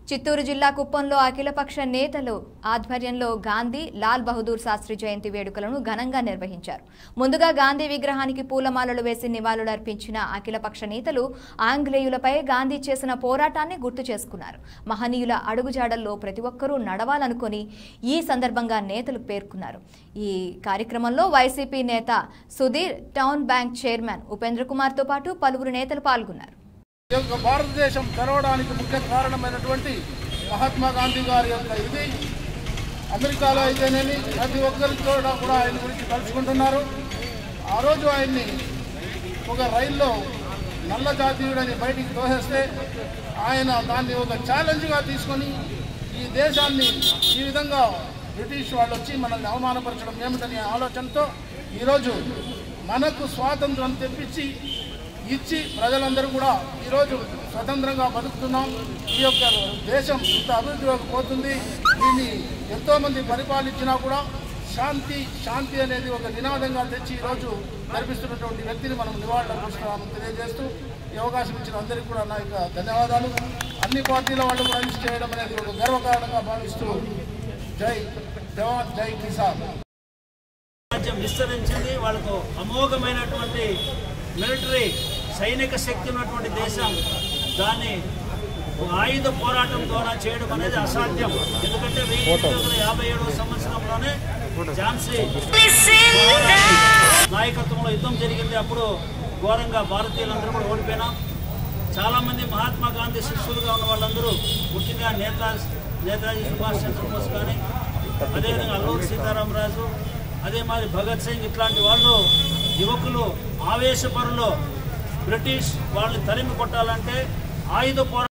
చిత్తూరు జిల్లా కుప్పంలో అఖిలపక్ష నేతలు ఆధ్వర్యంలో గాంధీ లాల్ బహదూర్ శాస్త్రి జయంతి వేడుకలను ఘనంగా నిర్వహించారు ముందుగా గాంధీ విగ్రహానికి పూలమాలలు వేసి నివాళులర్పించిన అఖిలపక్ష నేతలు ఆంగ్లేయులపై గాంధీ చేసిన పోరాటాన్ని గుర్తు చేసుకున్నారు మహనీయుల అడుగుజాడల్లో ప్రతి ఒక్కరూ నడవాలనుకొని ఈ సందర్భంగా నేతలు పేర్కొన్నారు ఈ కార్యక్రమంలో వైసీపీ నేత Sudheer town bank chairman Upendra కుమార్తో పాటు పలువురు నేతలు పాల్గొన్నారు ఈ యొక్క భారతదేశం తెరవడానికి ముఖ్య కారణమైనటువంటి మహాత్మా గాంధీ గారి యొక్క ఇది అమెరికాలో అయితేనేమి ప్రతి ఒక్కరితో కూడా ఆయన గురించి తలుచుకుంటున్నారు ఆ రోజు ఆయన్ని ఒక రైల్లో నల్ల జాతీయుడని బయటికి తోసేస్తే ఆయన దాన్ని ఒక ఛాలెంజ్గా తీసుకొని ఈ దేశాన్ని ఈ విధంగా బ్రిటిష్ వాళ్ళు వచ్చి మనల్ని అవమానపరచడం ఏమిటనే ఆలోచనతో ఈరోజు మనకు స్వాతంత్రం తెప్పించి ఇచ్చి ప్రజలందరూ కూడా ఈరోజు స్వతంత్రంగా బతుకుతున్నాం ఈ యొక్క దేశం ఇంత అభివృద్ధిలోకి పోతుంది దీన్ని ఎంతోమంది పరిపాలించినా కూడా శాంతి శాంతి అనేది ఒక నినాదంగా తెచ్చి ఈరోజు నడిపిస్తున్నటువంటి వ్యక్తిని మనం నివాళులర్పిస్తున్నామని తెలియజేస్తూ ఈ అవకాశం ఇచ్చిన అందరికీ కూడా నా యొక్క ధన్యవాదాలు అన్ని పార్టీల వాళ్ళు కూడా కలిసి చేయడం అనేది ఒక గర్వకారణంగా భావిస్తూ జై జవాన్ జై కిసాన్ రాజ్యం విస్తరించింది వాళ్ళకు అమోఘమైనటువంటి మిలిటరీ సైనిక శక్తి ఉన్నటువంటి దేశం దాన్ని ఆయుధ పోరాటం ద్వారా చేయడం అనేది అసాధ్యం ఎందుకంటే వెయ్యి ఎనిమిది వందల యాభై ఏడవ సంవత్సరంలోనే ఝాన్సీ మహారాణి నాయకత్వంలో యుద్ధం జరిగింది అప్పుడు ఘోరంగా భారతీయులందరూ కూడా ఓడిపోయినాం చాలామంది మహాత్మా గాంధీ శిష్యులుగా ఉన్న వాళ్ళందరూ ముఖ్యంగా నేతా నేతాజీ సుభాష్ చంద్రబోస్ కానీ అదేవిధంగా అల్లూరి సీతారామరాజు అదే మాదిరి భగత్ సింగ్ ఇట్లాంటి వాళ్ళు యువకులు ఆవేశపరులు బ్రిటిష్ వాళ్ళని తరిమి కొట్టాలంటే ఆయుధ పోరా